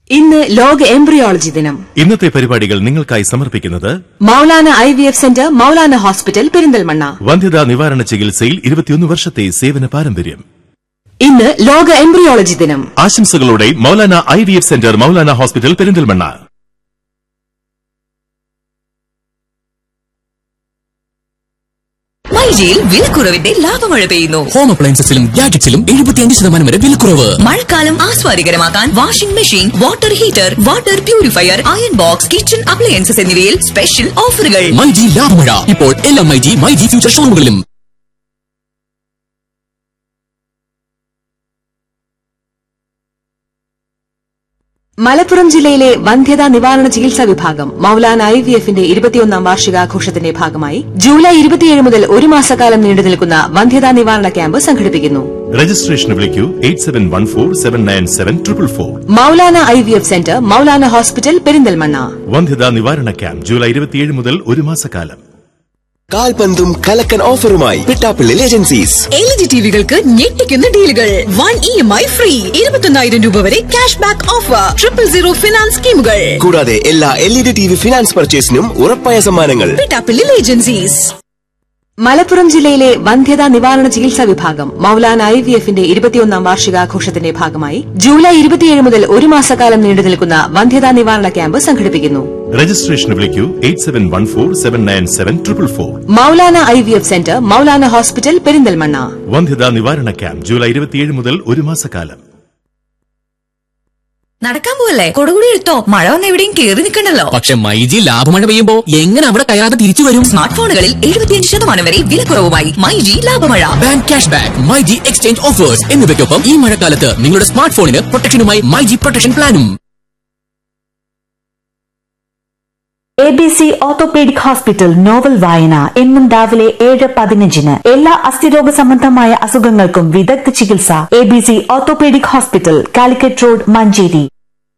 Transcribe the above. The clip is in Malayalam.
ഇന്ന് ലോക എംബ്രിയോളജി ദിനം ഇന്നത്തെ പരിപാടികൾ നിങ്ങൾക്കായി സമർപ്പിക്കുന്നത് Maulana I V F centre Maulana hospital Perinthalmanna വന്ധ്യതാ നിവാരണ ചികിത്സയിൽ ഇരുപത്തിയൊന്ന് വർഷത്തെ സേവന പാരമ്പര്യം ഇന്ന് ലോക എംബ്രിയോളജി ദിനം ആശംസകളോടെ Maulana I V F centre Maulana hospital Perinthalmanna മൈജിയിൽ വിലക്കുറവിന്റെ ലാഭമഴ പെയ്യുന്നു ഹോം അപ്ലയൻസസിലും ഗാഡ്ജറ്റ്സിലും എഴുപത്തിയഞ്ച് ശതമാനം വരെ വിലക്കുറവ് മഴക്കാലം ആസ്വാദികരമാക്കാൻ washing machine water heater water purifier iron box kitchen appliances എന്നിവയിൽ സ്പെഷ്യൽ ഓഫറുകൾ മൈജി ലാഭമഴ ഇപ്പോൾ എല്ലാ മൈജി മൈജി ഫ്യൂച്ചർ ഷോറൂമുകളിലും മലപ്പുറം ജില്ലയിലെ വന്ധ്യതാ നിവാരണ ചികിത്സാ വിഭാഗം മൗലാന ഐ വി എഫിന്റെ ഇരുപത്തിയൊന്നാം വാർഷികാഘോഷത്തിന്റെ ഭാഗമായി ജൂലൈ ഇരുപത്തിയേഴ് മുതൽ ഒരു മാസക്കാലം നീണ്ടു നിൽക്കുന്ന വന്ധ്യതാ നിവാരണ ക്യാമ്പ് സംഘടിപ്പിക്കുന്നു രജിസ്ട്രേഷന് വിളിക്കൂ eight seven one four seven nine seven triple four Maulana I V F centre Maulana hospital Perinthalmanna വന്ധ്യതാ നിവാരണ ക്യാമ്പ് ജൂലൈ ഇരുപത്തിയേഴ് മുതൽ ഒരു മാസക്കാലം കാൽപന്തും കലക്കൻ ഓഫറുമായി പിട്ടാപ്പിള്ളിൽ ഏജൻസീസ് എൽ ജി ടിവികൾക്ക് ഞെട്ടിക്കുന്ന ഡീലുകൾ one E M I free ഇരുപത്തൊന്നായിരം രൂപ വരെ cash back offer triple zero finance സ്കീമുകൾ കൂടാതെ എല്ലാ L E D T V finance പർച്ചേസിനും ഉറപ്പായ സമ്മാനങ്ങൾ പിട്ടാപ്പിള്ളിൽ ഏജൻസീസ് മലപ്പുറം ജില്ലയിലെ വന്ധ്യതാ നിവാരണ ചികിത്സാ വിഭാഗം മൗലാന ഐ വി എഫിന്റെ ഇരുപത്തിയൊന്നാം വാർഷികാഘോഷത്തിന്റെ ഭാഗമായി ജൂലൈ ഇരുപത്തിയേഴ് മുതൽ ഒരു മാസക്കാലം നീണ്ടു നിൽക്കുന്ന വന്ധ്യതാ നിവാരണ ക്യാമ്പ് സംഘടിപ്പിക്കുന്നു രജിസ്ട്രേഷന് വിളിക്കൂ eight seven one four seven nine seven triple four Maulana I V F centre Maulana hospital Perinthalmanna വന്ധ്യതാ നിവാരണ ക്യാമ്പ് ജൂലൈ ഇരുപത്തിയേഴ് മുതൽ ഒരു മാസക്കാലം നടക്കാൻ പോവല്ലേ കൊടുകൂടി എടുത്തോ മഴ വന്ന് എവിടെയും കേറി നിൽക്കണ്ടല്ലോ പക്ഷെ മൈജി ലാഭമഴ പെയ്യുമ്പോ എങ്ങനെ അവിടെ കയറാതെ തിരിച്ചു വരും സ്മാർട്ട് ഫോണുകളിൽ എഴുപത്തിയഞ്ച് ശതമാനം വരെ വിലക്കുറവുമായി മൈജി ലാഭമഴ bank cash back myG exchange offers എന്നിവയ്ക്കൊപ്പം ഈ മഴക്കാലത്ത് നിങ്ങളുടെ സ്മാർട്ട് ഫോണിന് പ്രൊട്ടക്ഷനുമായി മൈജി പ്രൊട്ടക്ഷൻ പ്ലാനും A B C orthopaedic hospital novel വായന എന്നും രാവിലെ ഏഴ് പതിനഞ്ചിന് എല്ലാ അസ്ഥിരോഗ സംബന്ധമായ അസുഖങ്ങൾക്കും വിദഗ്ധ ചികിത്സ A B C orthopaedic hospital Calicut road Manjeri